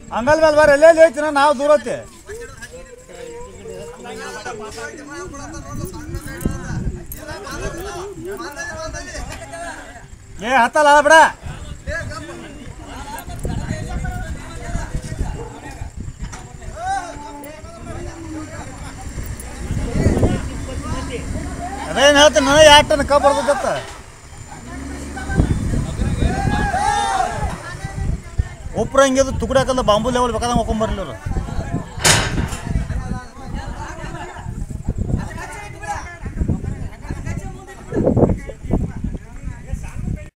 ಅಂಗಲ್ ಮೇಲೆ ಬರ್ರಿ ಎಲ್ಲೆಲ್ಲಿ ಹೇಳ್ತೀನ ನಾವು ದೂರ ಹೋಗ್ತಿ ಏ ಹತ್ತಲ್ಲ ಬಿಡ ಅದೇನು ಹೇಳ್ತೀನಿ ನಾನು ಎರಡು ಟನ್ ಕಬ್ಬು ಬರ್ಬೇಕತ್ತ ಉಪ್ರ ಹಿಂಗಿದು ತುಕಡಿ ಹಾಕಲ್ಲ ಬಾಂಬು ಲೆವೆಲ್ ಬೇಕಾದಂಗೆ ಹಾಕೊಂಬರ್ಲಿ ಅವ್ರು